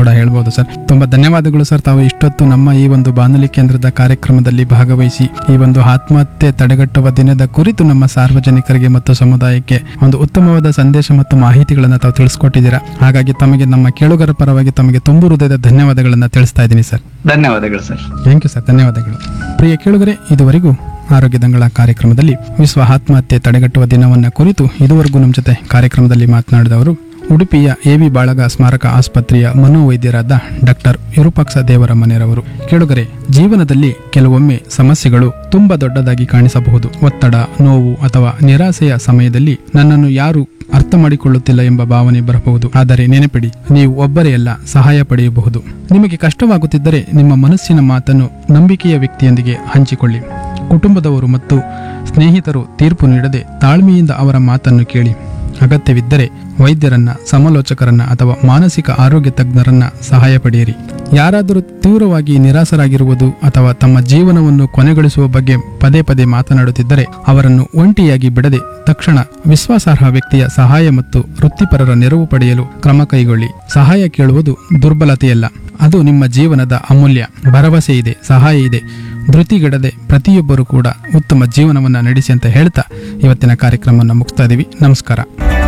ಕೂಡ ಹೇಳ್ಬೋದು ಸರ್ ತುಂಬಾ ಧನ್ಯವಾದಗಳು ಸರ್ ತಾವು ಇಷ್ಟೊತ್ತು ನಮ್ಮ ಈ ಒಂದು ಬಾನುಲಿ ಕೇಂದ್ರದ ಕಾರ್ಯಕ್ರಮದಲ್ಲಿ ಭಾಗವಹಿಸಿ ಈ ಒಂದು ಆತ್ಮಹತ್ಯೆ ತಡೆಗಟ್ಟುವ ದಿನದ ಕುರಿತು ನಮ್ಮ ಸಾರ್ವಜನಿಕರಿಗೆ ಮತ್ತು ಸಮುದಾಯಕ್ಕೆ ಒಂದು ಉತ್ತಮವಾದ ಸಂದೇಶ ಮತ್ತು ಮಾಹಿತಿಗಳನ್ನು ತಾವು ತಿಳಿಸ್ಕೊಟ್ಟಿದ್ದೀರಾ ಹಾಗಾಗಿ ತಮಗೆ ನಮ್ಮ ಕೇಳುಗರ ಪರವಾಗಿ ತಮಗೆ ತುಂಬು ಹೃದಯದ ಧನ್ಯವಾದಗಳನ್ನು ತಿಳಿಸ್ತಾ ಇದ್ದೀನಿ ಸರ್ ಧನ್ಯವಾದಗಳು ಸರ್ ಥ್ಯಾಂಕ್ ಯು ಸರ್ ಧನ್ಯವಾದಗಳು ಪ್ರಿಯ ಕೇಳುಗರೆ ಇದುವರೆಗೂ ಆರೋಗ್ಯ ದಂಗಳ ಕಾರ್ಯಕ್ರಮದಲ್ಲಿ ವಿಶ್ವ ಆತ್ಮಹತ್ಯೆ ತಡೆಗಟ್ಟುವ ದಿನವನ್ನ ಕುರಿತು ಇದುವರೆಗೂ ನಮ್ಮ ಜೊತೆ ಕಾರ್ಯಕ್ರಮದಲ್ಲಿ ಮಾತನಾಡಿದವರು ಉಡುಪಿಯ ಎವಿ ಬಾಳಗ ಸ್ಮಾರಕ ಆಸ್ಪತ್ರೆಯ ಮನೋವೈದ್ಯರಾದ ಡಾಕ್ಟರ್ ವಿರೂಪಾಕ್ಷ ದೇವರ ಮನೆರವರು ಕೇಳುಗರೆ ಜೀವನದಲ್ಲಿ ಕೆಲವೊಮ್ಮೆ ಸಮಸ್ಯೆಗಳು ತುಂಬಾ ದೊಡ್ಡದಾಗಿ ಕಾಣಿಸಬಹುದು ಒತ್ತಡ ನೋವು ಅಥವಾ ನಿರಾಸೆಯ ಸಮಯದಲ್ಲಿ ನನ್ನನ್ನು ಯಾರು ಅರ್ಥ ಮಾಡಿಕೊಳ್ಳುತ್ತಿಲ್ಲ ಎಂಬ ಭಾವನೆ ಬರಬಹುದು ಆದರೆ ನೆನಪಿಡಿ ನೀವು ಒಬ್ಬರೇ ಅಲ್ಲ ಸಹಾಯ ಪಡೆಯಬಹುದು ನಿಮಗೆ ಕಷ್ಟವಾಗುತ್ತಿದ್ದರೆ ನಿಮ್ಮ ಮನಸ್ಸಿನ ಮಾತನ್ನು ನಂಬಿಕೆಯ ವ್ಯಕ್ತಿಯೊಂದಿಗೆ ಹಂಚಿಕೊಳ್ಳಿ ಕುಟುಂಬದವರು ಮತ್ತು ಸ್ನೇಹಿತರು ತೀರ್ಪು ನೀಡದೆ ತಾಳ್ಮೆಯಿಂದ ಅವರ ಮಾತನ್ನು ಕೇಳಿ ಅಗತ್ಯವಿದ್ದರೆ ವೈದ್ಯರನ್ನ ಸಮಾಲೋಚಕರನ್ನ ಅಥವಾ ಮಾನಸಿಕ ಆರೋಗ್ಯ ತಜ್ಞರನ್ನ ಸಹಾಯ ಪಡೆಯಿರಿ ಯಾರಾದರೂ ತೀವ್ರವಾಗಿ ನಿರಾಸರಾಗಿರುವುದು ಅಥವಾ ತಮ್ಮ ಜೀವನವನ್ನು ಕೊನೆಗೊಳಿಸುವ ಬಗ್ಗೆ ಪದೇ ಪದೇ ಮಾತನಾಡುತ್ತಿದ್ದರೆ ಅವರನ್ನು ಒಂಟಿಯಾಗಿ ಬಿಡದೆ ತಕ್ಷಣ ವಿಶ್ವಾಸಾರ್ಹ ವ್ಯಕ್ತಿಯ ಸಹಾಯ ಮತ್ತು ವೃತ್ತಿಪರರ ನೆರವು ಪಡೆಯಲು ಕ್ರಮ ಕೈಗೊಳ್ಳಿ ಸಹಾಯ ಕೇಳುವುದು ದುರ್ಬಲತೆಯಲ್ಲ ಅದು ನಿಮ್ಮ ಜೀವನದ ಅಮೂಲ್ಯ ಭರವಸೆ ಇದೆ ಸಹಾಯ ಇದೆ ಧೃತಿಗೆಡದೆ ಪ್ರತಿಯೊಬ್ಬರು ಕೂಡ ಉತ್ತಮ ಜೀವನವನ್ನು ನಡೆಸಿ ಅಂತ ಹೇಳ್ತಾ ಇವತ್ತಿನ ಕಾರ್ಯಕ್ರಮವನ್ನು ಮುಗಿಸ್ತಾ ಇದೀವಿ ನಮಸ್ಕಾರ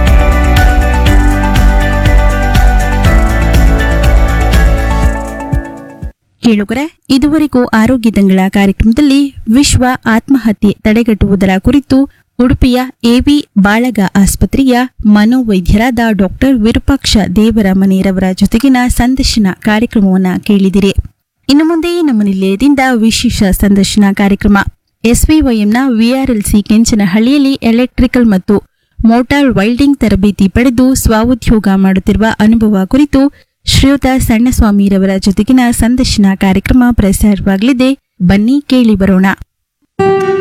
ಕೇಳುಗರೆ ಇದುವರೆಗೂ ಆರೋಗ್ಯ ದಂಗಳ ಕಾರ್ಯಕ್ರಮದಲ್ಲಿ ವಿಶ್ವ ಆತ್ಮಹತ್ಯೆ ತಡೆಗಟ್ಟುವುದರ ಕುರಿತು ಉಡುಪಿಯ ಎವಿ ಬಾಳಗ ಆಸ್ಪತ್ರೆಯ ಮನೋವೈದ್ಯರಾದ ಡಾಕ್ಟರ್ ವಿರೂಪಾಕ್ಷ ದೇವರ ಮನೆಯವರ ಜೊತೆಗಿನ ಸಂದರ್ಶನ ಕಾರ್ಯಕ್ರಮವನ್ನ ಕೇಳಿದಿರಿ ಇನ್ನು ಮುಂದೆ ನಮ್ಮ ನಿಲಯದಿಂದ ವಿಶೇಷ ಸಂದರ್ಶನ ಕಾರ್ಯಕ್ರಮ ಎಸ್ವಿವೈಎಂನ ವಿಆರ್ಎಲ್ಸಿ ಕೆಂಚನಹಳ್ಳಿಯಲ್ಲಿ ಎಲೆಕ್ಟ್ರಿಕಲ್ ಮತ್ತು ಮೋಟಾರ್ ವೈಲ್ಡಿಂಗ್ ತರಬೇತಿ ಪಡೆದು ಸ್ವಉದ್ಯೋಗ ಮಾಡುತ್ತಿರುವ ಅನುಭವ ಕುರಿತು ಶ್ರೀಯುತ ಸಣ್ಣಸ್ವಾಮಿರವರ ಜೊತೆಗಿನ ಸಂದರ್ಶನ ಕಾರ್ಯಕ್ರಮ ಪ್ರಸಾರವಾಗಲಿದೆ ಬನ್ನಿ ಕೇಳಿ ಬರೋಣ